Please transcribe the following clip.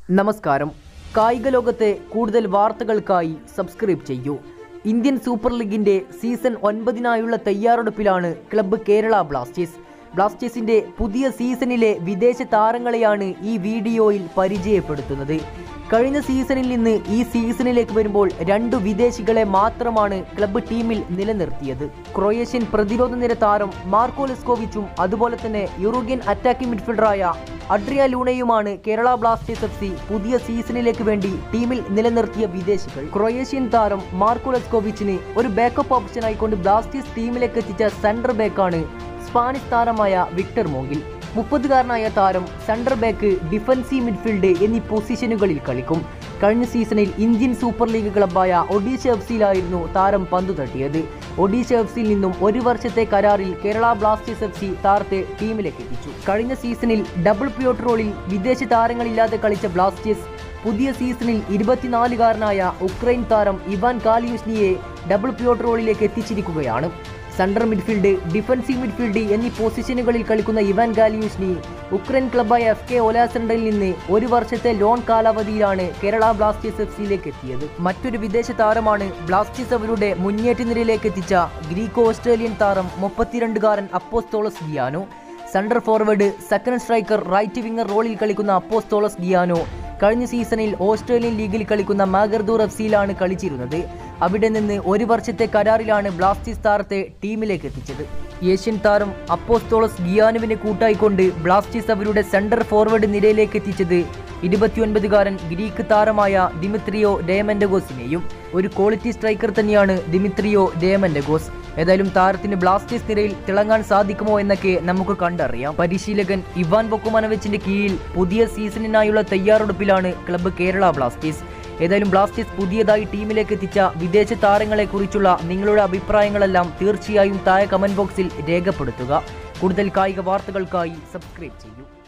നമസ്കാരം കായിക ലോകത്തെ കൂടുതൽ വാർത്തകൾക്കായി സബ്സ്ക്രൈബ് ചെയ്യൂ ഇന്ത്യൻ സൂപ്പർ ലീഗിന്റെ സീസൺ ഒൻപതിനായുള്ള തയ്യാറെടുപ്പിലാണ് ക്ലബ്ബ് കേരള ബ്ലാസ്റ്റേഴ്സ് ബ്ലാസ്റ്റേഴ്സിന്റെ പുതിയ സീസണിലെ വിദേശ താരങ്ങളെയാണ് ഈ വീഡിയോയിൽ പരിചയപ്പെടുത്തുന്നത് കഴിഞ്ഞ സീസണിൽ നിന്ന് ഈ സീസണിലേക്ക് വരുമ്പോൾ രണ്ടു വിദേശികളെ മാത്രമാണ് ക്ലബ്ബ് ടീമിൽ നിലനിർത്തിയത് ക്രൊയേഷ്യൻ പ്രതിരോധ നിര താരം മാർക്കോ ലെസ്കോവിച്ചും അതുപോലെ തന്നെ യൂറോപ്യൻ അറ്റാക്കിംഗ് മിഡ്ഫീൽഡറായ അഡ്രിയ ലൂണയുമാണ് കേരള ബ്ലാസ്റ്റേഴ്സ് എഫ് സി പുതിയ സീസണിലേക്ക് വേണ്ടി ടീമിൽ നിലനിർത്തിയ വിദേശികൾ ക്രൊയേഷ്യൻ താരം മാർക്കോ ലെസ്കോവിച്ചിന് ഒരു ബാക്കപ്പ് ഓപ്ഷനായിക്കൊണ്ട് ബ്ലാസ്റ്റേഴ്സ് ടീമിലേക്ക് എത്തിച്ച സെൻട്രൽ ബാക്കാണ് സ്പാനിഷ് താരമായ വിക്ടർ മോങ്കിൽ മുപ്പതുകാരനായ താരം സെൻട്രൽ ബാക്ക് ഡിഫൻസീവ് മിഡ്ഫീൽഡ് എന്നീ പൊസിഷനുകളിൽ കളിക്കും കഴിഞ്ഞ സീസണിൽ ഇന്ത്യൻ സൂപ്പർ ലീഗ് ക്ലബ്ബായ ഒഡീഷ എഫ് സിയിലായിരുന്നു താരം പന്തു തട്ടിയത് ഒഡീഷ എഫ് സിയിൽ നിന്നും ഒരു വർഷത്തെ കരാറിൽ കേരള ബ്ലാസ്റ്റേഴ്സ് എഫ് സി താരത്തെ ടീമിലേക്ക് എത്തിച്ചു കഴിഞ്ഞ സീസണിൽ ഡബിൾ പ്യോട്ട് റോളിൽ വിദേശ താരങ്ങളില്ലാതെ കളിച്ച ബ്ലാസ്റ്റേഴ്സ് പുതിയ സീസണിൽ ഇരുപത്തിനാലുകാരനായ ഉക്രൈൻ താരം ഇവാൻ കാലിയുസ്നിയെ ഡബിൾ പ്യോട്ട് റോളിലേക്ക് എത്തിച്ചിരിക്കുകയാണ് സെൻട്രൽ മിഡ്ഫീൽഡ് ഡിഫൻസീവ് മിഡ്ഫീൽഡ് എന്നീ പൊസിഷനുകളിൽ കളിക്കുന്ന ഇവാൻ ഗാലിയൂസ്നി ഉക്രൈൻ ക്ലബ്ബായ എഫ് കെ ഒലാസെൻഡറിൽ നിന്ന് ഒരു വർഷത്തെ ലോൺ കാലാവധിയിലാണ് കേരള ബ്ലാസ്റ്റേഴ്സ് എഫ് സിയിലേക്ക് എത്തിയത് മറ്റൊരു വിദേശ താരമാണ് ബ്ലാസ്റ്റേഴ്സ് അവരുടെ മുന്നേറ്റ നിരയിലേക്ക് എത്തിച്ച ഗ്രീക്കോ ഓസ്ട്രേലിയൻ താരം മുപ്പത്തിരണ്ടുകാരൻ Apostolos Giannou central forward second striker right winger റോളിൽ കളിക്കുന്ന അപ്പോസ്തോളസ് ഗിയാനോ കഴിഞ്ഞ സീസണിൽ ഓസ്ട്രേലിയൻ ലീഗിൽ കളിക്കുന്ന മാഗർദൂർ എഫ് സിയിലാണ് കളിച്ചിരുന്നത് അവിടെ നിന്ന് ഒരു വർഷത്തെ കരാറിലാണ് ബ്ലാസ്റ്റേഴ്സ് താരത്തെ ടീമിലേക്ക് എത്തിച്ചത് ഏഷ്യൻ താരം അപ്പോസ്തോളസ് ഗിയാനുവിനെ കൂട്ടായിക്കൊണ്ട് ബ്ലാസ്റ്റേഴ്സ് അവരുടെ സെൻട്രൽ ഫോർവേഡ് നിരയിലേക്ക് എത്തിച്ചത് ഇരുപത്തിയൊൻപതുകാരൻ ഗ്രീക്ക് താരമായ ദിമിത്രിയോ ഡേമൻഡഗോസിനെയും ഒരു ക്വാളിറ്റി സ്ട്രൈക്കർ തന്നെയാണ് ദിമിത്രിയോ ഡേമൻഡഗോസ് ഏതായാലും താരത്തിന് ബ്ലാസ്റ്റേഴ്സ് നിരയിൽ തിളങ്ങാൻ സാധിക്കുമോ എന്നൊക്കെ നമുക്ക് കണ്ടറിയാം പരിശീലകൻ ഇവാൻ ബൊക്കുമാനവച്ചിന്റെ കീഴിൽ പുതിയ സീസണിനായുള്ള തയ്യാറെടുപ്പിലാണ് ക്ലബ്ബ് കേരള ബ്ലാസ്റ്റേഴ്സ് ഏതായാലും ബ്ലാസ്റ്റേഴ്സ് പുതിയതായി ടീമിലേക്ക് എത്തിച്ച വിദേശ താരങ്ങളെ കുറിച്ചുള്ള നിങ്ങളുടെ അഭിപ്രായങ്ങളെല്ലാം തീർച്ചയായും താഴെ കമന്റ് ബോക്സിൽ രേഖപ്പെടുത്തുക കൂടുതൽ കായിക വാർത്തകൾക്കായി സബ്സ്ക്രൈബ് ചെയ്യൂ